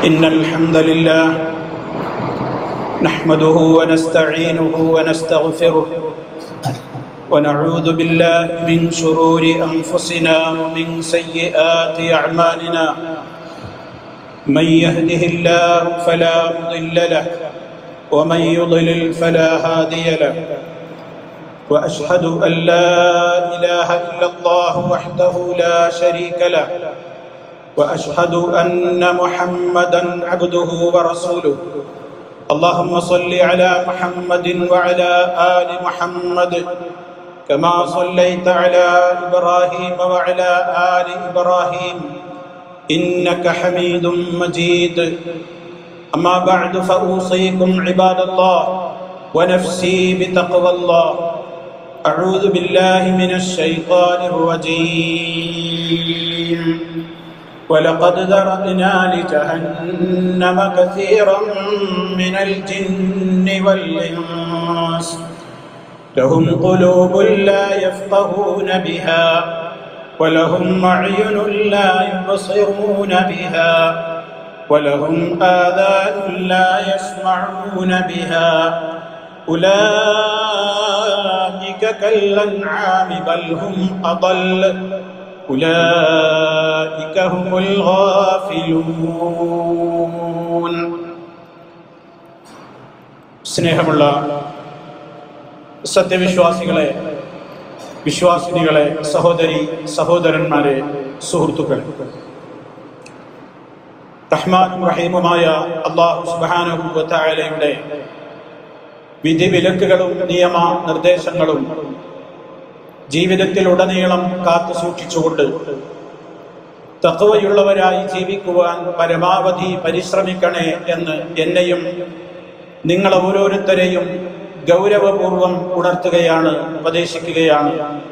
إن الحمد لله نحمده ونستعينه ونستغفره ونعوذ بالله من شرور أنفسنا ومن سيئات أعمالنا من يهده الله فلا مضل له ومن يضلل فلا هادي له واشهد ان لا اله الا الله وحده لا شريك له واشهد ان محمدا عبده ورسوله اللهم صل على محمد وعلى ال محمد كما صليت على ابراهيم وعلى ال ابراهيم انك حميد مجيد اما بعد فاوصيكم عباد الله ونفسي بتقوى الله أعوذ بالله من الشيطان الرجيم ولقد ذرأنا لجهنم كثيرا من الجن والإنس لهم قلوب لا يفقهون بها ولهم أعين لا يبصرون بها ولهم آذان لا يسمعون بها أولئك كالأنعام بل هم أضل أولئك هم الغافلون സ്നേഹമുള്ള സത്യവിശ്വാസികളെ വിശ്വാസിനികളെ സഹോദരി സഹോദരന്മാരെ സുഹൃത്തുക്കളെ റഹ്മാനും റഹീമുമായ അള്ളാഹു സുബാനഹു വത്തായാലയുടെ വിധിവിലക്കുകളും നിയമ നിർദ്ദേശങ്ങളും ജീവിതത്തിൽ ഉടനീളം കാത്തു സൂക്ഷിച്ചുകൊണ്ട് തത്വയുള്ളവരായി ജീവിക്കുവാൻ പരമാവധി പരിശ്രമിക്കണേ എന്ന് എന്നെയും നിങ്ങൾ ഓരോരുത്തരെയും ഗൗരവപൂർവം ഉണർത്തുകയാണ് ഉപദേശിക്കുകയാണ്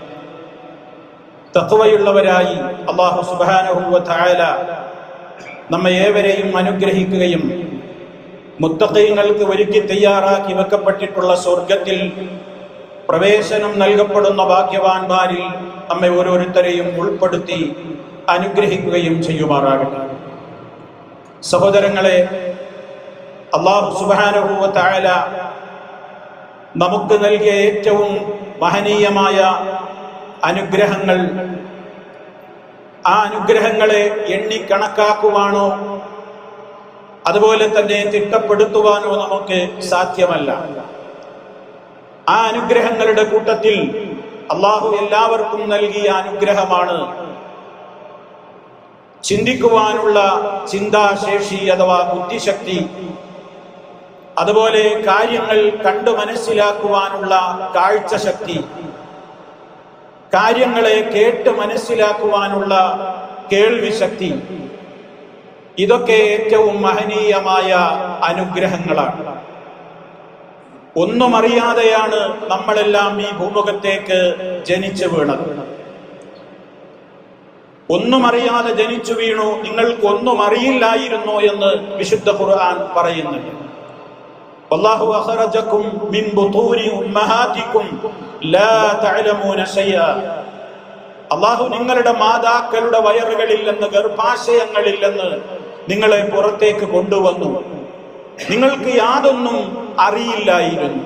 തത്വയുള്ളവരായി അള്ളാഹു സുബാനഹുവ തായാല നമ്മെ ഏവരെയും അനുഗ്രഹിക്കുകയും മുത്തക്കൈങ്ങൾക്ക് ഒരുക്കി തയ്യാറാക്കി വെക്കപ്പെട്ടിട്ടുള്ള സ്വർഗത്തിൽ പ്രവേശനം നൽകപ്പെടുന്ന ഭാഗ്യവാന്മാരിൽ നമ്മെ ഓരോരുത്തരെയും ഉൾപ്പെടുത്തി അനുഗ്രഹിക്കുകയും ചെയ്യുമാറാകട്ടെ സഹോദരങ്ങളെ അള്ളാഹു സുബാനുഭൂവ താഴല നമുക്ക് നൽകിയ ഏറ്റവും മഹനീയമായ അനുഗ്രഹങ്ങൾ ആ അനുഗ്രഹങ്ങളെ എണ്ണിക്കണക്കാക്കുവാനോ അതുപോലെ തന്നെ തിട്ടപ്പെടുത്തുവാനോ നമുക്ക് സാധ്യമല്ല ആ അനുഗ്രഹങ്ങളുടെ കൂട്ടത്തിൽ അള്ളാഹു എല്ലാവർക്കും നൽകിയ അനുഗ്രഹമാണ് ചിന്തിക്കുവാനുള്ള ചിന്താശേഷി അഥവാ ബുദ്ധിശക്തി അതുപോലെ കാര്യങ്ങൾ കണ്ടു മനസ്സിലാക്കുവാനുള്ള കാഴ്ചശക്തി കാര്യങ്ങളെ കേട്ട് മനസ്സിലാക്കുവാനുള്ള കേൾവി ശക്തി ഇതൊക്കെ ഏറ്റവും മഹനീയമായ അനുഗ്രഹങ്ങളാണ് ഒന്നും അറിയാതെയാണ് നമ്മളെല്ലാം ഈ ഭൂമുഖത്തേക്ക് ജനിച്ചു വീണത് ഒന്നും അറിയാതെ ജനിച്ചു വീണു നിങ്ങൾക്ക് ഒന്നും അറിയില്ലായിരുന്നോ എന്ന് വിശുദ്ധ ഖുർആൻ പറയുന്നുണ്ട് والله أخرجكم من بطون أمهاتكم لا تعلمون شيئا അള്ളാഹു നിങ്ങളുടെ മാതാക്കളുടെ വയറുകളിൽ നിന്ന് ഗർഭാശയങ്ങളിൽ നിന്ന് നിങ്ങളെ പുറത്തേക്ക് കൊണ്ടുവന്നു നിങ്ങൾക്ക് യാതൊന്നും അറിയില്ലായിരുന്നു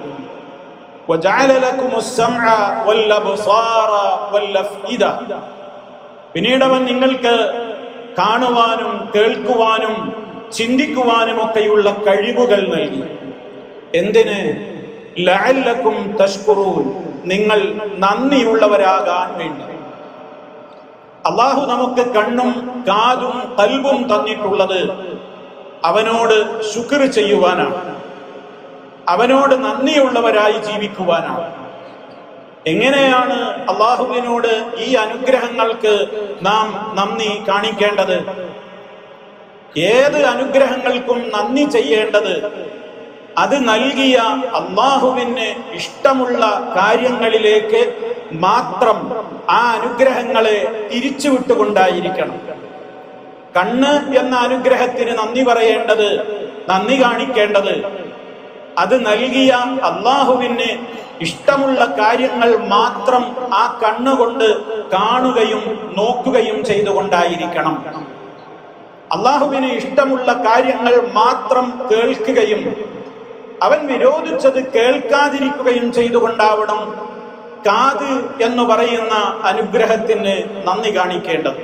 പിന്നീട് അവൻ നിങ്ങൾക്ക് കാണുവാനും കേൾക്കുവാനും ചിന്തിക്കുവാനും ഒക്കെയുള്ള കഴിവുകൾ നൽകി എന്തിന് ലഅല്ലക്കും തഷ്കുറൂൻ നിങ്ങൾ നന്ദിയുള്ളവരാകാൻ വേണ്ടി അള്ളാഹു നമുക്ക് കണ്ണും കാതും കൽബും തന്നിട്ടുള്ളത് അവനോട് ശുക്ർ ചെയ്യുവാനാണ് അവനോട് നന്ദിയുള്ളവരായി ജീവിക്കുവാനാണ് എങ്ങനെയാണ് അള്ളാഹുവിനോട് ഈ അനുഗ്രഹങ്ങൾക്ക് നാം നന്ദി കാണിക്കേണ്ടത് ഏത് അനുഗ്രഹങ്ങൾക്കും നന്ദി ചെയ്യേണ്ടത് അത് നൽകിയ അള്ളാഹുവിന് ഇഷ്ടമുള്ള കാര്യങ്ങളിലേക്ക് മാത്രം ആ അനുഗ്രഹങ്ങളെ തിരിച്ചുവിട്ടുകൊണ്ടായിരിക്കണം കണ്ണ് എന്ന അനുഗ്രഹത്തിന് നന്ദി പറയേണ്ടത് നന്ദി കാണിക്കേണ്ടത് അത് നൽകിയ അള്ളാഹുവിന് ഇഷ്ടമുള്ള കാര്യങ്ങൾ മാത്രം ആ കണ്ണുകൊണ്ട് കാണുകയും നോക്കുകയും ചെയ്തുകൊണ്ടായിരിക്കണം അള്ളാഹുവിന് ഇഷ്ടമുള്ള കാര്യങ്ങൾ മാത്രം കേൾക്കുകയും അവൻ വിരോധിച്ചത് കേൾക്കാതിരിക്കുകയും ചെയ്തുകൊണ്ടാവണം കാത് എന്ന് പറയുന്ന അനുഗ്രഹത്തിന് നന്ദി കാണിക്കേണ്ടത്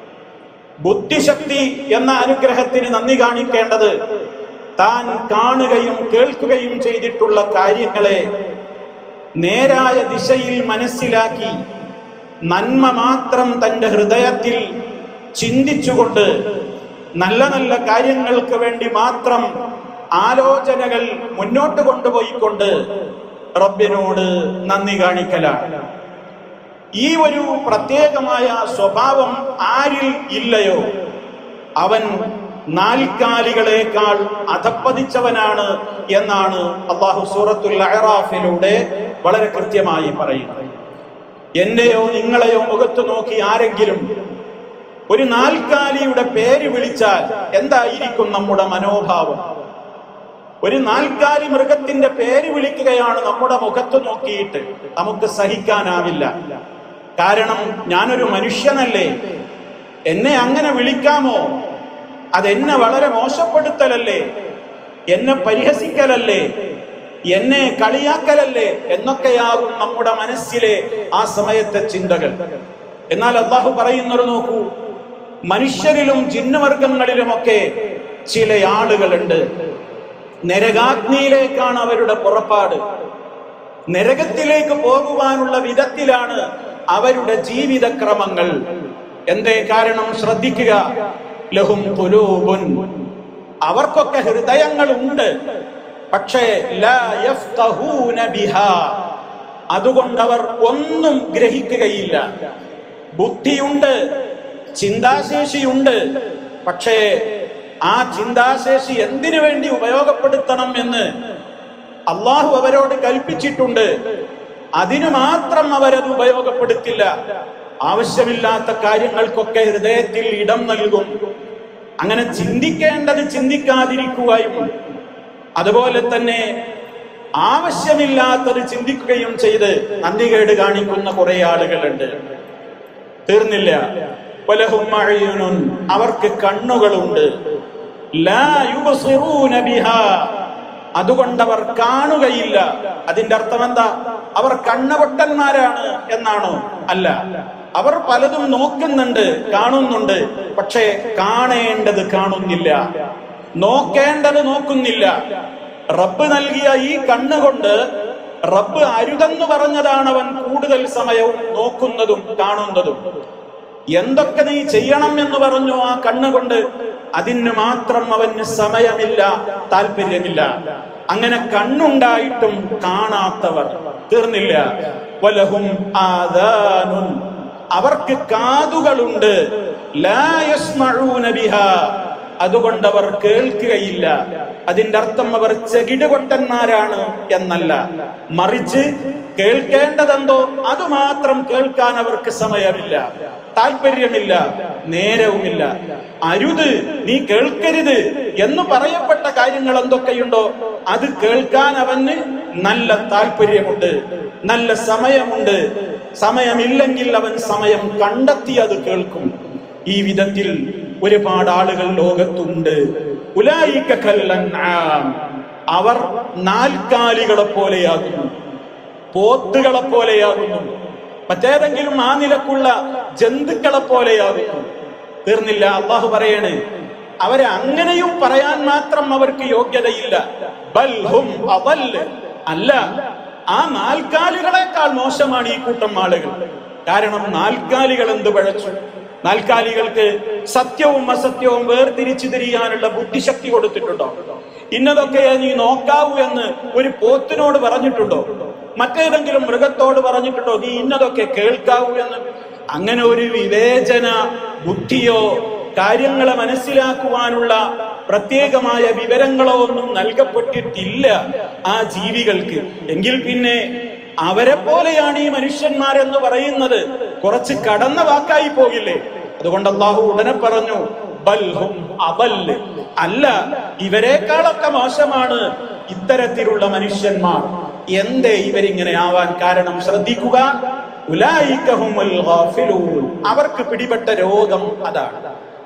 ബുദ്ധിശക്തി എന്ന അനുഗ്രഹത്തിന് നന്ദി കാണിക്കേണ്ടത് താൻ കാണുകയും കേൾക്കുകയും ചെയ്തിട്ടുള്ള കാര്യങ്ങളെ നേരായ ദിശയിൽ മനസ്സിലാക്കി നന്മ മാത്രം തന്റെ ഹൃദയത്തിൽ ചിന്തിച്ചുകൊണ്ട് നല്ല നല്ല കാര്യങ്ങൾക്ക് വേണ്ടി മാത്രം ആലോചനകൾ മുന്നോട്ട് കൊണ്ടുപോയിക്കൊണ്ട് റബ്ബിനോട് നന്ദി കാണിക്കലാണ് ഈ ഒരു പ്രത്യേകമായ സ്വഭാവം ആരിൽ ഇല്ലയോ അവൻ നാൽക്കാലികളെക്കാൾ അധപ്പതിച്ചവനാണ് എന്നാണ് അള്ളാഹു സൂറത്തുൽ അഹറാഫിലൂടെ വളരെ കൃത്യമായി പറയുന്നത് എന്നെയോ നിങ്ങളെയോ മുഖത്ത് നോക്കി ആരെങ്കിലും ഒരു നാൽക്കാലിയുടെ പേര് വിളിച്ചാൽ എന്തായിരിക്കും നമ്മുടെ മനോഭാവം ഒരു നാൽക്കാലി മൃഗത്തിന്റെ പേര് വിളിക്കുകയാണ് നമ്മുടെ മുഖത്ത് നോക്കിയിട്ട് നമുക്ക് സഹിക്കാനാവില്ല കാരണം ഞാനൊരു മനുഷ്യനല്ലേ എന്നെ അങ്ങനെ വിളിക്കാമോ അതെന്നെ വളരെ മോശപ്പെടുത്തലല്ലേ എന്നെ പരിഹസിക്കലല്ലേ എന്നെ കളിയാക്കലല്ലേ എന്നൊക്കെയാകും നമ്മുടെ മനസ്സിലെ ആ സമയത്തെ ചിന്തകൾ എന്നാൽ അള്ളാഹു പറയുന്നത് നോക്കൂ മനുഷ്യരിലും ജിന്നുവർഗങ്ങളിലുമൊക്കെ ചില ആളുകളുണ്ട് നരകാഗ്നിയിലേക്കാണ് അവരുടെ പുറപ്പാട് നരകത്തിലേക്ക് പോകുവാനുള്ള വിധത്തിലാണ് അവരുടെ ജീവിതക്രമങ്ങൾ എന്തേ കാരണം ശ്രദ്ധിക്കുക ലഹും തുലൂബുൻ അവർക്കൊക്കെ ഹൃദയങ്ങളുണ്ട് പക്ഷേ ലാ യഫ്ഖഹൂന ബിഹാ അതുകൊണ്ട് അവർ ഒന്നും ഗ്രഹിക്കുകയില്ല ബുദ്ധിയുണ്ട് ചിന്താശേഷിയുണ്ട് പക്ഷേ ആ ചിന്താശേഷി എന്തിനു വേണ്ടി ഉപയോഗപ്പെടുത്തണം എന്ന് അള്ളാഹു അവരോട് കൽപ്പിച്ചിട്ടുണ്ട് അതിനു മാത്രം അവരത് ഉപയോഗപ്പെടുത്തില്ല ആവശ്യമില്ലാത്ത കാര്യങ്ങൾക്കൊക്കെ ഹൃദയത്തിൽ ഇടം നൽകും അങ്ങനെ ചിന്തിക്കേണ്ടത് ചിന്തിക്കാതിരിക്കുകയും അതുപോലെ തന്നെ ആവശ്യമില്ലാത്തത് ചിന്തിക്കുകയും ചെയ്ത് നന്ദികേട് കാണിക്കുന്ന കുറെ ആളുകളുണ്ട് തീർന്നില്ല വലഹും അഅ്യുനുൻ. അവർക്ക് കണ്ണുകളുണ്ട് ലാ യുബ്സിറൂന ബിഹാ. അതുകൊണ്ട് അവർ കാണുകയില്ല അതിന്റെ അർത്ഥം എന്താ അവർ കണ്ണവട്ടന്മാരാണ് എന്നാണോ അല്ല അവർ പലതും നോക്കുന്നുണ്ട് കാണുന്നുണ്ട് പക്ഷേ കാണേണ്ടത് കാണുന്നില്ല നോക്കേണ്ടത് നോക്കുന്നില്ല റബ്ബ് നൽകിയ ഈ കണ്ണുകൊണ്ട് റബ്ബ് അരുതെന്ന് പറഞ്ഞതാണ് അവൻ കൂടുതൽ സമയവും നോക്കുന്നതും കാണുന്നതും എന്തൊക്കെ നീ ചെയ്യണം എന്ന് പറഞ്ഞു ആ കണ്ണുകൊണ്ട് അതിന് മാത്രം അവന് സമയമില്ല താല്പര്യമില്ല അങ്ങനെ കണ്ണുണ്ടായിട്ടും കാണാത്തവർ തീർന്നില്ല വലഹും ആദാനുൻ അവർക്ക് കാതുകളുണ്ട് ലാ യസ്മഊന ബിഹാ അതുകൊണ്ട് അവർ കേൾക്കുകയില്ല അതിന്റെ അർത്ഥം അവർ ചെകിടുകൊട്ടന്മാരാണ് എന്നല്ല മറിച്ച് കേൾക്കേണ്ടതെന്തോ അത് മാത്രം കേൾക്കാൻ അവർക്ക് സമയമില്ല താല്പര്യമില്ല നേരവുമില്ല അരുത് നീ കേൾക്കരുത് എന്ന് പറയപ്പെട്ട കാര്യങ്ങൾ എന്തൊക്കെയുണ്ടോ അത് കേൾക്കാൻ അവന് നല്ല താല്പര്യമുണ്ട് നല്ല സമയമുണ്ട് സമയമില്ലെങ്കിൽ അവൻ സമയം കണ്ടെത്തി അത് കേൾക്കും ഈ വിധത്തിൽ ഒരുപാട് ആളുകൾ ലോകത്തുണ്ട് ഉലായിക കല്ലൻആം. അവർ നാൽക്കാലികളെ പോലെയാകുന്നു പോത്തുകളെ പോലെയാകുന്നു മറ്റേതെങ്കിലും ആ നിലക്കുള്ള ജന്തുക്കളെ പോലെയാകുന്നു തീർന്നില്ല അള്ളാഹു പറയണ് അവരെ അങ്ങനെയും പറയാൻ മാത്രം അവർക്ക് യോഗ്യതയില്ല ബൽ ഹും അദല്ല്. അല്ല ആ നാൽക്കാലികളെക്കാൾ മോശമാണ് ഈ കൂട്ടം ആളുകൾ കാരണം നാൽക്കാലികൾ എന്ത് പഴച്ചു നാൽക്കാലികൾക്ക് സത്യവും അസത്യവും വേർതിരിച്ചു തിരിയാനുള്ള ബുദ്ധിശക്തി കൊടുത്തിട്ടുണ്ടോ ഇന്നതൊക്കെ നീ നോക്കാവൂ എന്ന് ഒരു പോത്തിനോട് പറഞ്ഞിട്ടുണ്ടോ മറ്റേതെങ്കിലും മൃഗത്തോട് പറഞ്ഞിട്ടുണ്ടോ നീ ഇന്നതൊക്കെ കേൾക്കാവൂ എന്ന് അങ്ങനെ ഒരു വിവേചന ബുദ്ധിയോ കാര്യങ്ങളെ മനസ്സിലാക്കുവാനുള്ള പ്രത്യേകമായ വിവരങ്ങളോ ഒന്നും നൽകപ്പെട്ടിട്ടില്ല ആ ജീവികൾക്ക് എങ്കിൽ പിന്നെ അവരെ പോലെയാണ് ഈ മനുഷ്യന്മാരെന്ന് പറയുന്നത് കുറച്ച് കടന്ന വാക്കായി പോകില്ലേ അതുകൊണ്ട് അള്ളാഹു ഉടനെ പറഞ്ഞു ബൽഹും അബല്ല് അല്ല ഇവരെക്കാളൊക്കെ മോശമാണ് ഇത്തരത്തിലുള്ള മനുഷ്യന്മാർ എന്തേ ഇവരിങ്ങനെ ആവാൻ കാരണം ശ്രദ്ധിക്കുക ഉലായിക ഹുമുൽ ഗാഫിലൂൻ. അവർക്ക് പിടിപെട്ട രോഗം അതാണ്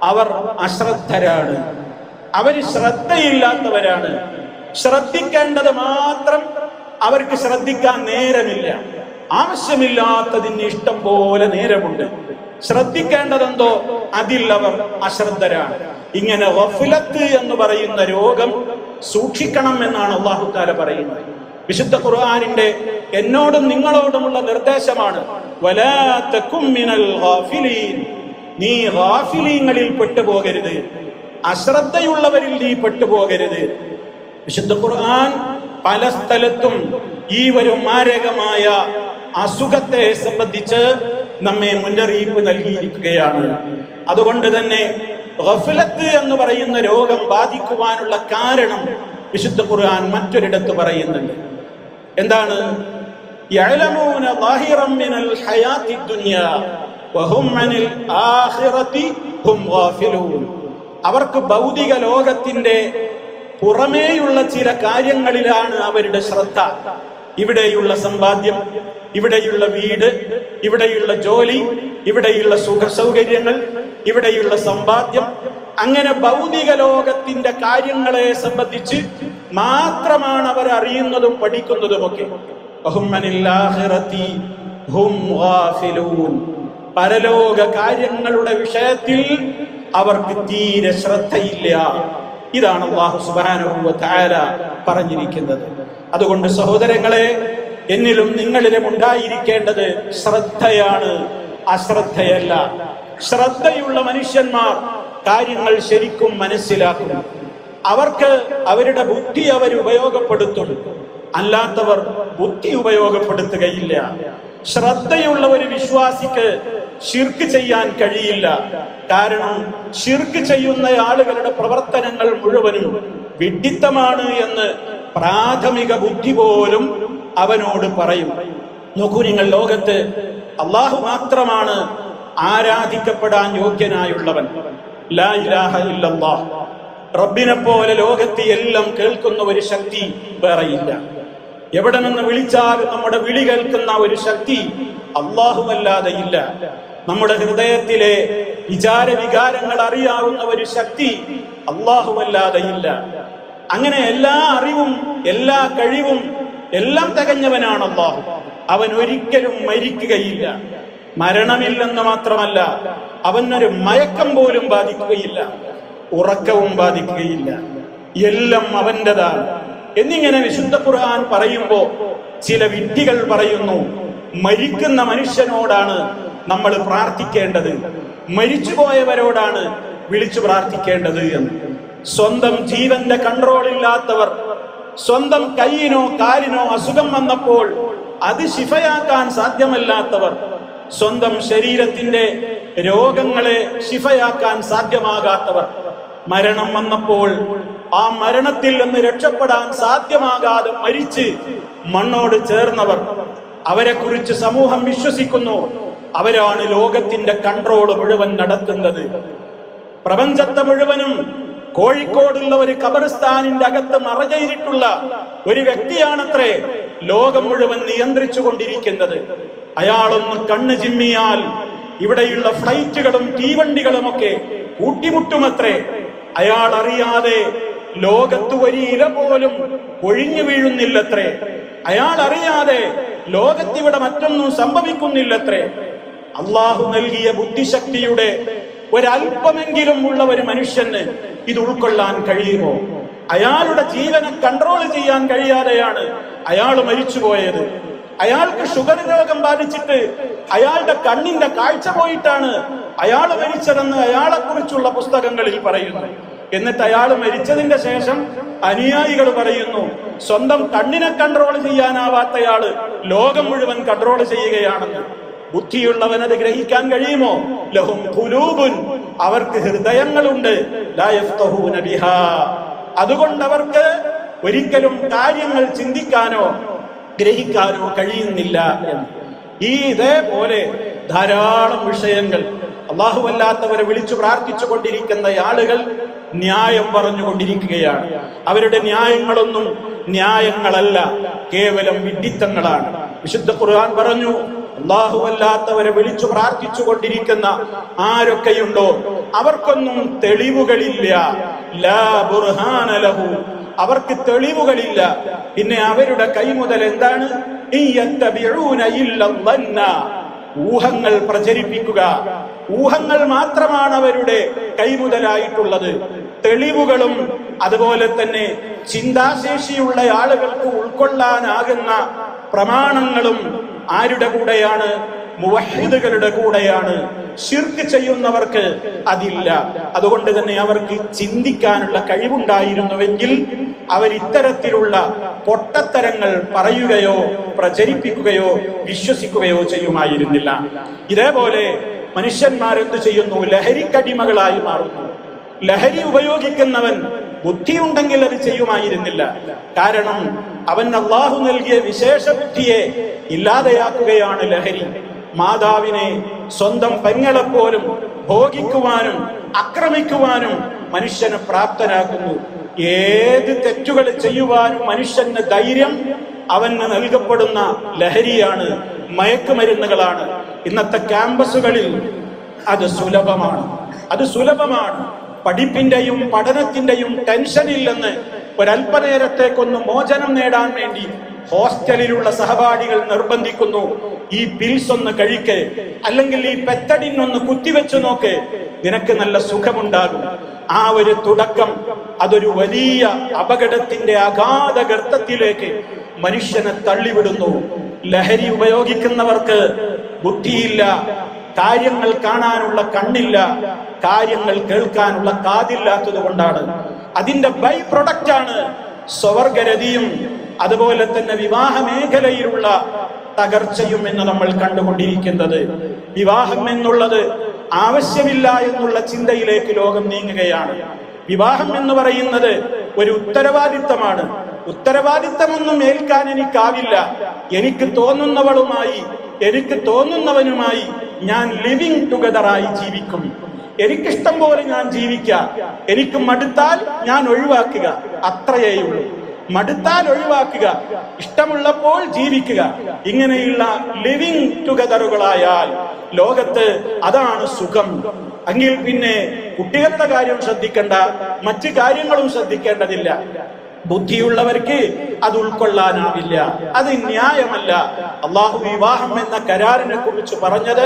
അവർ അശ്രദ്ധരാണ് അവര് ശ്രദ്ധയില്ലാത്തവരാണ് ശ്രദ്ധിക്കേണ്ടത് മാത്രം അവർക്ക് ശ്രദ്ധിക്കാൻ നേരമില്ല ആവശ്യമില്ലാത്തതിന് ഇഷ്ടം പോലെ നേരമുണ്ട് ശ്രദ്ധിക്കേണ്ടതെന്തോ അതിൽ അവർ അശ്രദ്ധരാണ് ഇങ്ങനെ വഫുലത്ത് എന്ന് പറയുന്ന രോഗം സൂക്ഷിക്കണം എന്നാണ് അള്ളാഹു താല പറയുന്നത് വിശുദ്ധ ഖുർആാനിന്റെ എന്നോടും നിങ്ങളോടുമുള്ള നിർദ്ദേശമാണ് വലാ തകും മിനൽ ഗാഫിലീൻ. നീ ഗാഫിലീങ്ങളിൽ പെട്ടുപോകരുത് അശ്രദ്ധയുള്ളവരിൽ നീ പെട്ടുപോകരുത് വിശുദ്ധ ഖുർആൻ പല സ്ഥലത്തും ഈ ഒരു മാരകമായ അസുഖത്തെ സംബന്ധിച്ച് നമ്മെ മുന്നറിയിപ്പ് നൽകിയിരിക്കുകയാണ് അതുകൊണ്ട് തന്നെ ഗഫലത്ത് എന്ന് പറയുന്ന രോഗം ബാധിക്കുവാനുള്ള കാരണം വിശുദ്ധ ഖുർആൻ മറ്റൊരിടത്ത് പറയുന്നുണ്ട് എന്താണ് يعلمون ظاهرا من الحياة الدنيا وهم عن الآخرة هم غافلون അവർക്ക് ഭൗതിക ലോകത്തിന്റെ പുറമേയുള്ള ചില കാര്യങ്ങളിലാണ് അവരുടെ ശ്രദ്ധ ഇവിടെയുള്ള സമ്പാദ്യം ഇവിടെയുള്ള വീട് ഇവിടെയുള്ള ജോലി ഇവിടെയുള്ള സുഖ സൗകര്യങ്ങൾ ഇവിടെയുള്ള സമ്പാദ്യം അങ്ങനെ ഭൗതിക ലോകത്തിന്റെ കാര്യങ്ങളെ സംബന്ധിച്ച് മാത്രമാണ് അവർ അറിയുന്നതും പഠിക്കുന്നതുമൊക്കെ വഹുമ്മനില്ലാഹിറത്തി ഹും ഗാഫിലൂൻ. പരലോക കാര്യങ്ങളുടെ വിഷയത്തിൽ അവർക്ക് തീരെ ശ്രദ്ധയില്ല ഇതാണ് അള്ളാഹു സുബ്ഹാനഹു വ തആല പറഞ്ഞിരിക്കുന്നത് അതുകൊണ്ട് സഹോദരങ്ങളെ എന്നിലും നിങ്ങളിലും ഉണ്ടായിരിക്കേണ്ടത് ശ്രദ്ധയാണ് അശ്രദ്ധയല്ല ശ്രദ്ധയുള്ള മനുഷ്യന്മാർ കാര്യങ്ങൾ ശരിക്കും മനസ്സിലാക്കും അവർക്ക് അവരുടെ ബുദ്ധി അവർ ഉപയോഗപ്പെടുത്തും അല്ലാത്തവർ ബുദ്ധി ഉപയോഗപ്പെടുത്തുകയില്ല ശ്രദ്ധയുള്ള ഒരു വിശ്വാസിക്ക് ഷിർക്ക് ചെയ്യാൻ കഴിയില്ല കാരണം ഷിർക്ക് ചെയ്യുന്ന ആളുകളുടെ പ്രവർത്തനങ്ങൾ മുഴുവനും വിഡിത്തമാണ് എന്ന് പ്രാഥമിക ബുദ്ധി പോലും അവനോട് പറയും നോക്കൂ നിങ്ങൾ ലോകത്ത് അള്ളാഹു മാത്രമാണ് ആരാധിക്കപ്പെടാൻ യോഗ്യനായുള്ളവൻ ലാ ഇലാഹ ഇല്ലല്ലാഹ് റബ്ബിനെ പോലെ ലോകത്തെ എല്ലാം കേൾക്കുന്ന ഒരു ശക്തി വേറെയില്ല എവിടെ നിന്ന് വിളിച്ചാൽ നമ്മുടെ വിളി കേൾക്കുന്ന ഒരു ശക്തി അള്ളാഹുവല്ലാതെ ഇല്ല നമ്മുടെ ഹൃദയത്തിലെ വിചാര വികാരങ്ങൾ അറിയാവുന്ന ഒരു ശക്തി അള്ളാഹുവല്ലാതെ ഇല്ല അങ്ങനെ എല്ലാ അറിവും എല്ലാ കഴിവും എല്ലാം തികഞ്ഞവനാണ് അള്ളാഹു അവൻ ഒരിക്കലും മരിക്കുകയില്ല മരണമില്ലെന്ന് മാത്രമല്ല അവനൊരു മയക്കം പോലും ബാധിക്കുകയില്ല ഉറക്കവും ബാധിക്കുകയില്ല എല്ലാം അവന്റേതാണ് എന്നിങ്ങനെ വിശുദ്ധ ഖുർആൻ പറയുമ്പോ ചില വിഡ്ഢികൾ പറയുന്നു മരിക്കുന്ന മനുഷ്യനോടാണ് നമ്മൾ പ്രാർത്ഥിക്കേണ്ടത് മരിച്ചുപോയവരോടാണ് വിളിച്ചു പ്രാർത്ഥിക്കേണ്ടത് എന്ന് സ്വന്തം ജീവന്റെ കൺട്രോൾ ഇല്ലാത്തവർ സ്വന്തം കൈയിനോ കാലിനോ അസുഖം വന്നപ്പോൾ അത് ശിഫയാക്കാൻ സാധ്യമല്ലാത്തവർ സ്വന്തം ശരീരത്തിന്റെ രോഗങ്ങളെ ശിഫയാക്കാൻ സാധ്യമാകാത്തവർ മരണം വന്നപ്പോൾ ആ മരണത്തിൽ നിന്ന് രക്ഷപ്പെടാൻ സാധ്യമാകാതെ മരിച്ച് മണ്ണോട് ചേർന്നവർ അവരെ കുറിച്ച് സമൂഹം വിശ്വസിക്കുന്നു അവരാണ് ലോകത്തിന്റെ കൺട്രോൾ മുഴുവൻ നടത്തുന്നത് പ്രപഞ്ചത്തെ മുഴുവനും കോഴിക്കോടുള്ള ഒരു ഖബർസ്ഥാനിന്റെ അകത്ത് മറചെയ്തിട്ടുള്ള ഒരു വ്യക്തിയാണത്രേ ലോകം മുഴുവൻ നിയന്ത്രിച്ചു കൊണ്ടിരിക്കുന്നത് അയാളൊന്ന് കണ്ണ് ചിമ്മിയാൽ ഇവിടെയുള്ള ഫ്ലൈറ്റുകളും തീവണ്ടികളുമൊക്കെ കൂട്ടിമുട്ടുമത്രേ അയാൾ അറിയാതെ ലോകത്ത് ഒരു ഇല പോലും ഒഴിഞ്ഞു വീഴുന്നില്ലത്രേ അയാൾ അറിയാതെ ലോകത്തിവിടെ മറ്റൊന്നും സംഭവിക്കുന്നില്ലത്രേ അള്ളാഹു നൽകിയ ബുദ്ധിശക്തിയുടെ ഒരല്പമെങ്കിലും ഉള്ള ഒരു മനുഷ്യന് ഇത് ഉൾക്കൊള്ളാൻ കഴിയുമോ അയാളുടെ ജീവനെ കൺട്രോൾ ചെയ്യാൻ കഴിയാതെയാണ് അയാൾ മരിച്ചുപോയത് അയാൾക്ക് ഷുഗർ രോഗം ബാധിച്ചിട്ട് അയാളുടെ കണ്ണിന്റെ കാഴ്ച പോയിട്ടാണ് അയാൾ മരിച്ചതെന്ന് അയാളെ കുറിച്ചുള്ള പുസ്തകങ്ങളിൽ പറയുന്നു എന്നിട്ട് അയാൾ മരിച്ചതിന്റെ ശേഷം അനുയായികൾ പറയുന്നു സ്വന്തം കണ്ണിനെ കൺട്രോൾ ചെയ്യാനാവാത്തയാള് ലോകം മുഴുവൻ കൺട്രോൾ ചെയ്യുകയാണെന്ന് ബുദ്ധിയുള്ളവൻ അത് ഗ്രഹിക്കാൻ കഴിയുമോ ലഹും ഖുലൂബുൻ അവർക്ക് ഹൃദയങ്ങളുണ്ട് ലാ യഫ്ഖഹൂന ബിഹാ അതുകൊണ്ട് അവർക്ക് ഒരിക്കലും കാര്യങ്ങൾ ചിന്തിക്കാനോ ഗ്രഹിക്കാനോ കഴിയുന്നില്ല എന്ന് ഈ ഇതേപോലെ ധാരാളം വിഷയങ്ങൾ അള്ളാഹുവല്ലാത്തവരെ വിളിച്ചു പ്രാർത്ഥിച്ചു കൊണ്ടിരിക്കുന്ന ആളുകൾ ന്യായം പറഞ്ഞുകൊണ്ടിരിക്കുകയാണ് അവരുടെ ന്യായങ്ങളൊന്നും ന്യായങ്ങളല്ല കേവലം വിഡിത്തങ്ങളാണ് വിശുദ്ധ ഖുർആൻ പറഞ്ഞു അള്ളാഹുവല്ലാത്തവരെ വിളിച്ചു പ്രാർത്ഥിച്ചു കൊണ്ടിരിക്കുന്ന ആരൊക്കെയുണ്ടോ അവർക്കൊന്നും തെളിവുകളില്ല ലാ ബുർഹാന ലഹു അവർക്ക് തെളിവുകളില്ല പിന്നെ അവരുടെ കൈമുതൽ എന്താണ് ഇൻ യത്തബിഊന ഇല്ല ظന്ന. ഊഹങ്ങൾ പ്രചരിപ്പിക്കുക ഊഹങ്ങൾ മാത്രമാണ് അവരുടെ കൈമുതലായിട്ടുള്ളത് തെളിവുകളും അതുപോലെ തന്നെ ചിന്താശേഷിയുള്ള ആളുകൾക്ക് ഉൾക്കൊള്ളാനാകുന്ന പ്രമാണങ്ങളും ആരുടെ കൂടെയാണ് മുവഹിദുകളുടെ കൂടെയാണ് ഷിർക്ക് ചെയ്യുന്നവർക്ക് അതില്ല അതുകൊണ്ട് തന്നെ അവർക്ക് ചിന്തിക്കാനുള്ള കഴിവുണ്ടായിരുന്നുവെങ്കിൽ അവർ ഇത്തരത്തിലുള്ള പൊട്ടത്തരങ്ങൾ പറയുകയോ പ്രചരിപ്പിക്കുകയോ വിശ്വസിക്കുകയോ ചെയ്യുമായിരുന്നില്ല ഇതേപോലെ മനുഷ്യന്മാരെന്ത് ചെയ്യുന്നു ലഹരിക്കടിമകളായി മാറുന്നു ലഹരി ഉപയോഗിക്കുന്നവൻ ബുദ്ധിയുണ്ടെങ്കിൽ അത് ചെയ്യുമായിരുന്നില്ല കാരണം അവൻ അള്ളാഹു നൽകിയ വിശേഷ ബുദ്ധിയെ ഇല്ലാതെയാക്കുകയാണ് ലഹരി മാതാവിനെ സ്വന്തം പെങ്ങളെപ്പോലും ഭോഗിക്കുവാനും ആക്രമിക്കുവാനും മനുഷ്യനെ പ്രാപ്തനാക്കുന്നു ഏത് തെറ്റുകൾ ചെയ്യുവാനും മനുഷ്യന് ധൈര്യം അവന് നൽകപ്പെടുന്ന ലഹരിയാണ് മയക്കുമരുന്നുകളാണ് ഇന്നത്തെ ക്യാമ്പസുകളിൽ അത് സുലഭമാണ് അത് സുലഭമാണ് പഠിപ്പിന്റെയും പഠനത്തിന്റെയും ടെൻഷനില്ലെന്ന് ഒരല്പനേരത്തേക്കൊന്ന് മോചനം നേടാൻ വേണ്ടി ഹോസ്റ്റലിലുള്ള സഹപാഠികൾ നിർബന്ധിക്കുന്നു ഈ പിൽസ് ഒന്ന് കഴിക്ക് അല്ലെങ്കിൽ ഈ പെത്തഡിൻ ഒന്ന് കുത്തിവെച്ചു നോക്ക് നിനക്ക് നല്ല സുഖമുണ്ടാകും ആ ഒരു തുടക്കം അതൊരു വലിയ അപകടത്തിന്റെ അഗാധ ഗർത്തത്തിലേക്ക് മനുഷ്യനെ തള്ളിവിടുന്നു ലഹരി ഉപയോഗിക്കുന്നവർക്ക് ബുദ്ധിയില്ല കാര്യങ്ങൾ കാണാനുള്ള കണ്ണില്ല കാര്യങ്ങൾ കേൾക്കാനുള്ള കാതില്ലാത്തത് കൊണ്ടാണ് അതിന്റെ ബൈ പ്രൊഡക്റ്റ് ആണ് സ്വവർഗരതിയും അതുപോലെ തന്നെ വിവാഹ മേഖലയിലുള്ള തകർച്ചയും എന്ന് നമ്മൾ കണ്ടുകൊണ്ടിരിക്കുന്നത് വിവാഹം എന്നുള്ളത് ആവശ്യമില്ല എന്നുള്ള ചിന്തയിലേക്ക് ലോകം നീങ്ങുകയാണ് വിവാഹം എന്ന് പറയുന്നത് ഒരു ഉത്തരവാദിത്തമാണ് ഉത്തരവാദിത്തമൊന്നും ഏൽക്കാൻ എനിക്കാവില്ല എനിക്ക് തോന്നുന്നവളുമായി എനിക്ക് തോന്നുന്നവനുമായി ഞാൻ ലിവിങ് ടുഗദറായി ജീവിക്കും എനിക്കിഷ്ടം പോലെ ഞാൻ ജീവിക്കാം എനിക്ക് മടുത്താൽ ഞാൻ ഒഴിവാക്കുക അത്രയേയുള്ളൂ മടുത്താൽ ഒഴിവാക്കുക ഇഷ്ടമുള്ളപ്പോൾ ജീവിക്കുക ഇങ്ങനെയുള്ള ലിവിങ് ടുഗദറുകളായാൽ ലോകത്ത് അതാണ് സുഖം എങ്കിൽ പിന്നെ കുട്ടികളുടെ കാര്യം ശ്രദ്ധിക്കേണ്ട മറ്റു കാര്യങ്ങളും ശ്രദ്ധിക്കേണ്ടതില്ല ബുദ്ധിയുള്ളവർക്ക് അത് ഉൾക്കൊള്ളാനാവില്ല അത് ന്യായമല്ല അള്ളാഹു വിവാഹം എന്ന കരാറിനെ കുറിച്ച് പറഞ്ഞത്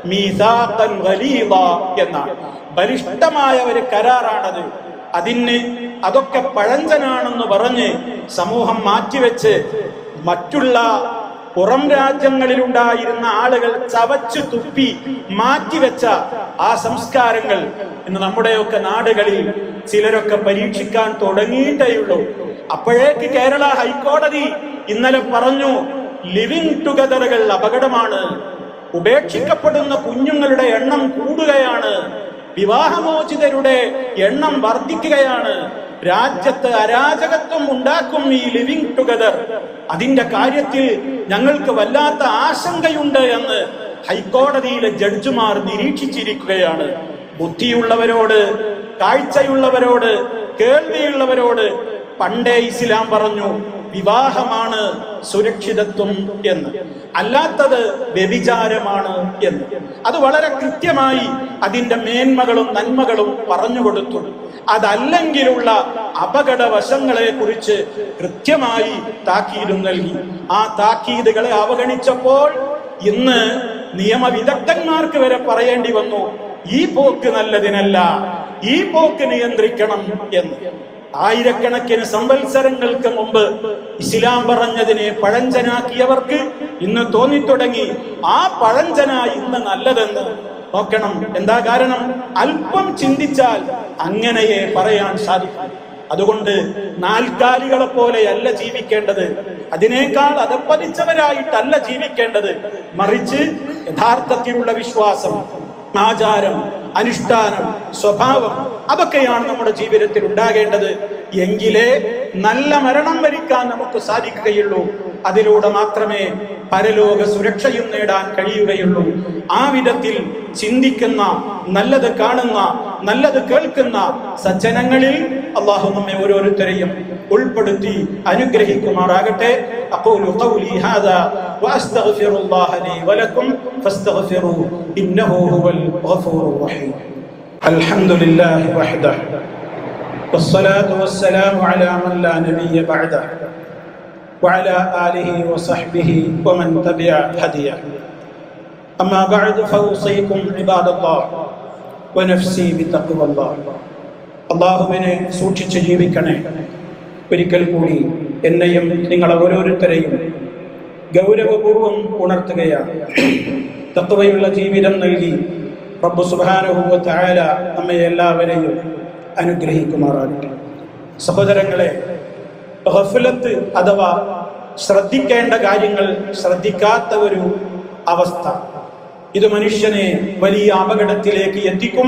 മീസാഖൻ ഗലീദ എന്നാണ് ബലിഷ്ഠമായ ഒരു കരാറാണത് അതിന് അതൊക്കെ പഴഞ്ചനാണെന്ന് പറഞ്ഞ് സമൂഹം മാറ്റിവെച്ച് മറ്റുള്ള പുറം രാജ്യങ്ങളിലുണ്ടായിരുന്ന ആളുകൾ ചവച്ചു തുപ്പി മാറ്റിവെച്ച ആ സംസ്കാരങ്ങൾ ഇന്ന് നമ്മുടെയൊക്കെ നാടുകളിൽ ചിലരൊക്കെ പരീക്ഷിക്കാൻ തുടങ്ങിയിട്ടേയുള്ളൂ അപ്പോഴേക്ക് കേരള ഹൈക്കോടതി ഇന്നലെ പറഞ്ഞു ലിവിങ് ടുഗദറുകൾ അപകടമാണ് ഉപേക്ഷിക്കപ്പെടുന്ന കുഞ്ഞുങ്ങളുടെ എണ്ണം കൂടുകയാണ് വിവാഹമോചിതരുടെ എണ്ണം വർദ്ധിക്കുകയാണ് രാജ്യത്ത് അരാജകത്വം ഉണ്ടാക്കും ഈ ലിവിങ് ടുഗദർ അതിന്റെ കാര്യത്തിൽ ഞങ്ങൾക്ക് വല്ലാത്ത ആശങ്കയുണ്ട് എന്ന് ഹൈക്കോടതിയിലെ ജഡ്ജിമാർ നിരീക്ഷിച്ചിരിക്കുകയാണ് ബുദ്ധിയുള്ളവരോട് കാഴ്ചയുള്ളവരോട് കേൾവിയുള്ളവരോട് പണ്ടേ ഇസ്ലാം പറഞ്ഞു വിവാഹമാണ് സുരക്ഷിതത്വം എന്ന് അല്ലാത്തത് വ്യഭിചാരമാണ് എന്ന് അത് വളരെ കൃത്യമായി അതിന്റെ മേന്മകളും നന്മകളും പറഞ്ഞുകൊടുത്തു അതല്ലെങ്കിലുള്ള അപകട വശങ്ങളെ കുറിച്ച് കൃത്യമായി താക്കീതും നൽകി ആ താക്കീതുകളെ അവഗണിച്ചപ്പോൾ ഇന്ന് നിയമവിദഗ്ധന്മാർക്ക് വരെ പറയേണ്ടി വന്നു ഈ പോക്ക് നല്ലതിനല്ല ഈ പോക്ക് നിയന്ത്രിക്കണം എന്ന് ആയിരക്കണക്കിന് സംവത്സരങ്ങൾക്ക് മുമ്പ് ഇസ്ലാം പറഞ്ഞതിനെ പഴഞ്ചനാക്കിയവർക്ക് ഇന്ന് തോന്നിത്തുടങ്ങി ആ പഴഞ്ചന ഇന്ന് നല്ലതെന്ന് നോക്കണം എന്താ കാരണം അല്പം ചിന്തിച്ചാൽ അങ്ങനെയേ പറയാൻ സാധിക്കും അതുകൊണ്ട് നാൽക്കാലികളെ പോലെയല്ല ജീവിക്കേണ്ടത് അതിനേക്കാൾ അതപ്പതിച്ചവരായിട്ടല്ല ജീവിക്കേണ്ടത് മറിച്ച് യഥാർത്ഥത്തിലുള്ള വിശ്വാസം ആചാരം അനുഷ്ഠാനം സ്വഭാവം അതൊക്കെയാണ് നമ്മുടെ ജീവിതത്തിൽ ഉണ്ടാകേണ്ടത് എങ്കിലേ നല്ല മരണം വരിക്കാൻ നമുക്ക് സാധിക്കുകയുള്ളൂ അതിലൂടെ മാത്രമേ പരലോക സുരക്ഷയും നേടാൻ കഴിയുകയുള്ളൂ ആ വിധത്തിൽ ചിന്തിക്കുന്ന നല്ലത് കാണുന്ന നല്ലത് കേൾക്കുന്ന സജ്ജനങ്ങളിൽ അള്ളാഹു നമ്മെ ഓരോരുത്തരെയും ഉൾപ്പെടുത്തി അനുഗ്രഹിക്കുമാറാകട്ടെ أقول قولي هذا وأستغفر الله لي ولكم فاستغفروه إنه هو الغفور الرحيم الحمد لله وحده والصلاة والسلام على من لا نبي بعده وعلى آله وصحبه ومن تبع هديه أما بعد فأوصيكم عباد الله ونفسي بتقوى الله അള്ളാഹുവിനെ സൂക്ഷിച്ച് ജീവിക്കണേ ഒരിക്കൽ കൂടി എന്നെയും നിങ്ങൾ ഓരോരുത്തരെയും ഗൗരവപൂർവം ഉണർത്തുകയാണ് തത്വയുള്ള ജീവിതം നൽകി റബ്ബു സുബാനുഭവ തായാല നമ്മെ എല്ലാവരെയും അനുഗ്രഹിക്കുമാറാകട്ടെ സഹോദരങ്ങളെ ഗഫലത്ത് അഥവാ ശ്രദ്ധിക്കേണ്ട കാര്യങ്ങൾ ശ്രദ്ധിക്കാത്ത ഒരു അവസ്ഥ ഇത് മനുഷ്യനെ വലിയ അപകടത്തിലേക്ക് എത്തിക്കും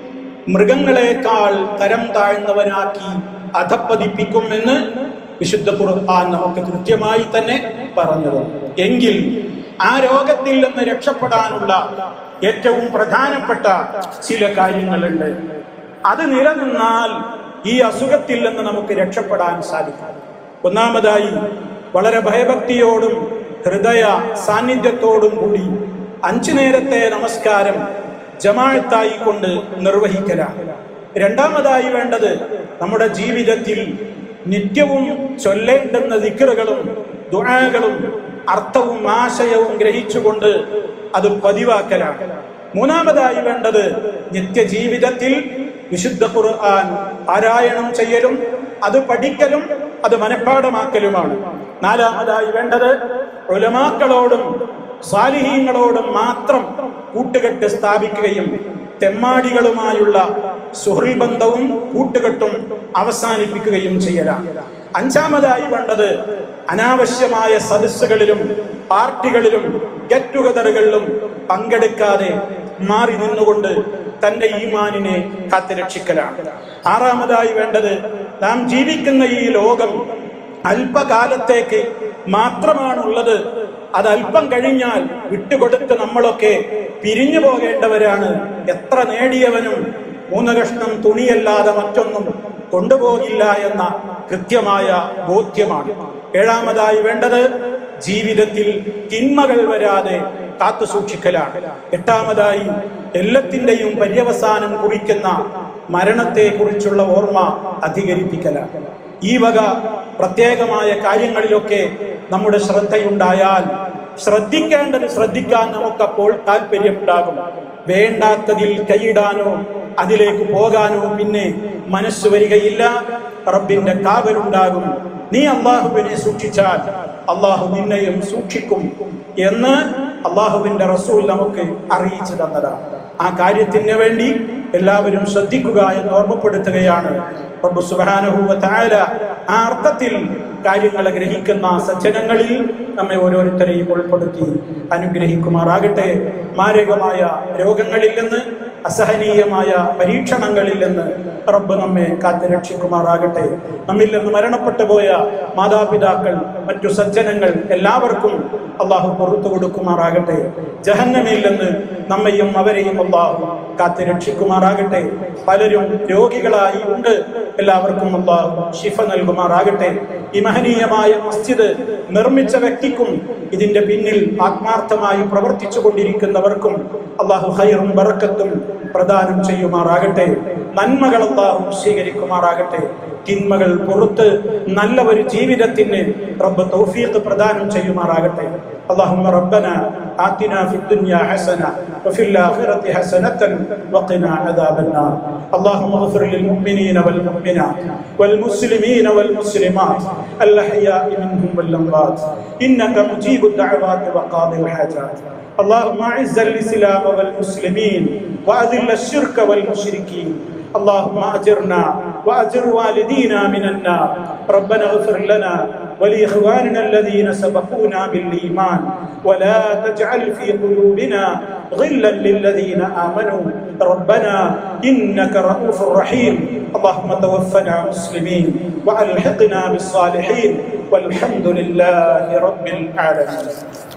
മൃഗങ്ങളെക്കാൾ തരം താഴ്ന്നവനാക്കി അധപ്പതിപ്പിക്കും എന്ന് വിശുദ്ധ ഖുർആൻ നമുക്ക് കൃത്യമായി തന്നെ പറഞ്ഞത് എങ്കിൽ ആ രോഗത്തിൽ നിന്ന് രക്ഷപ്പെടാനുള്ള ഏറ്റവും പ്രധാനപ്പെട്ട ചില കാര്യങ്ങളുണ്ട് അത് നിലനിന്നാൽ ഈ അസുഖത്തിൽ നിന്ന് നമുക്ക് രക്ഷപ്പെടാൻ സാധിക്കും ഒന്നാമതായി വളരെ ഭയഭക്തിയോടും ഹൃദയ സാന്നിധ്യത്തോടും കൂടി അഞ്ചു നേരത്തെ നമസ്കാരം ജമാഅത്തായി കൊണ്ട് നിർവഹിക്കലാണ് രണ്ടാമതായി വേണ്ടത് നമ്മുടെ ജീവിതത്തിൽ നിത്യവും ചൊല്ലേണ്ടുന്ന ദിക്കറുകളും ദുആകളും അർത്ഥവും ആശയവും ഗ്രഹിച്ചുകൊണ്ട് അത് പതിവാക്കലാണ് മൂന്നാമതായി വേണ്ടത് നിത്യജീവിതത്തിൽ വിശുദ്ധ ഖുർആൻ പാരായണം ചെയ്യലും അത് പഠിക്കലും അത് മനഃപ്പാടമാക്കലുമാണ് നാലാമതായി വേണ്ടത് ഉലമാക്കളോടും സാലിഹീങ്ങളോടും മാത്രം കൂട്ടുകെട്ട് സ്ഥാപിക്കുകയും തെമ്മാടികളുമായുള്ള സുഹൃൽ ബന്ധവും കൂട്ടുകെട്ടും അവസാനിപ്പിക്കുകയും ചെയ്യലാണ് അഞ്ചാമതായി വേണ്ടത് അനാവശ്യമായ സദസ്സുകളിലും പാർട്ടികളിലും ഗെറ്റ് ടുഗദറുകളിലും പങ്കെടുക്കാതെ മാറി നിന്നുകൊണ്ട് തന്റെ ഈമാനിനെ കാത്തുരക്ഷിക്കലാണ് ആറാമതായി വേണ്ടത് നാം ജീവിക്കുന്ന ഈ ലോകം അല്പകാലത്തേക്ക് മാത്രമാണുള്ളത് അത് അല്പം കഴിഞ്ഞാൽ വിട്ടുകൊടുത്ത് നമ്മളൊക്കെ പിരിഞ്ഞു പോകേണ്ടവരാണ് എത്ര നേടിയവനും മൂന്ന് കഷ്ണം തുണിയല്ലാതെ മറ്റൊന്നും കൊണ്ടുപോകില്ല എന്ന കൃത്യമായ ബോധ്യമാണ് ഏഴാമതായി വേണ്ടത് ജീവിതത്തിൽ തിന്മകൾ വരാതെ കാത്തു സൂക്ഷിക്കലാണ് എട്ടാമതായി എല്ലാത്തിന്റെയും പര്യവസാനം കുറിക്കുന്ന മരണത്തെ കുറിച്ചുള്ള ഓർമ്മ അധികരിപ്പിക്കലാണ് ഈ വക പ്രത്യേകമായ കാര്യങ്ങളിലൊക്കെ നമ്മുടെ ശ്രദ്ധയുണ്ടായാൽ ശ്രദ്ധിക്കേണ്ടത് ശ്രദ്ധിക്കാൻ നമുക്കപ്പോൾ താല്പര്യമുണ്ടാകും വേണ്ടാത്തതിൽ കൈയിടാനോ അതിലേക്ക് പോകാനോ പിന്നെ മനസ്സ് വരികയില്ല റബ്ബിന്റെ കാവലുണ്ടാകും നീ അള്ളാഹുവിനെ സൂക്ഷിച്ചാൽ അള്ളാഹു നിന്നെയും സൂക്ഷിക്കും എന്ന് അള്ളാഹുവിന്റെ റസൂൽ നമുക്ക് അറിയിച്ചു തന്നതാണ് ആ കാര്യത്തിന് വേണ്ടി എല്ലാവരും ശ്രദ്ധിക്കുക എന്ന് ഓർമ്മപ്പെടുത്തുകയാണ് റബ്ബു സുബ്ഹാനഹു വ തആല ആ അർത്ഥത്തിൽ കാര്യങ്ങളെ ഗ്രഹിക്കുന്ന സജ്ജനങ്ങളിൽ നമ്മെ ഓരോരുത്തരെയും ഉൾപ്പെടുത്തി അനുഗ്രഹിക്കുമാറാകട്ടെ മാരകമായ രോഗങ്ങളിൽ നിന്ന് അസഹനീയമായ പരീക്ഷണങ്ങളിൽ നിന്ന് റബ്ബ് നമ്മെ കാത്തു രക്ഷിക്കുമാറാകട്ടെ നമ്മിൽ നിന്ന് മരണപ്പെട്ടു പോയ മാതാപിതാക്കൾ മറ്റു സജ്ജനങ്ങൾ എല്ലാവർക്കും അള്ളാഹു പുറത്തു കൊടുക്കുമാറാകട്ടെ ജഹന്നമിൽ നിന്ന് നമ്മയും അവരെയും അള്ളാഹു കാത്തു രക്ഷിക്കുമാറാകട്ടെ പലരും രോഗികളായി ഉണ്ട് എല്ലാവർക്കും അള്ളാഹു ഷിഫ നൽകുമാറാകട്ടെ ഈ മഹനീയമായ മസ്ജിദ് നിർമ്മിച്ച വ്യക്തിക്കും ഇതിന്റെ പിന്നിൽ ആത്മാർത്ഥമായി പ്രവർത്തിച്ചു കൊണ്ടിരിക്കുന്നവർക്കും അള്ളാഹു ഹൈറും ബറക്കത്തും പ്രദാനം ചെയ്യുമാറാകട്ടെ നന്മകൾ അള്ളാഹു സ്വീകരിക്കുമാറാകട്ടെ തിന്മകൾ പുറത്ത് നല്ല ഒരു ജീവിതത്തിന് റബ്ബ് തൗഫീഖ് പ്രദാനം ചെയ്യുമാറാകട്ടെ اللهم ربنا آتنا في الدنيا حسنة وفي الآخرة حسنة وقنا عذاب النار اللهم اغفر للمؤمنين والمؤمنات والمسلمين والمسلمات الأحياء منهم والأموات إنك مجيب الدعوات وقاضي الحاجات اللهم أعز الإسلام والمسلمين وأذل الشرك والمشركين اللهم أجرنا وأجر والدينا من النار ربنا اغفر لنا ولإخواننا الذين سبقونا بالإيمان ولا تجعل في قلوبنا غلا للذين آمنوا ربنا إنك رؤوف رحيم اللهم توفنا مسلمين وألحقنا بالصالحين والحمد لله رب العالمين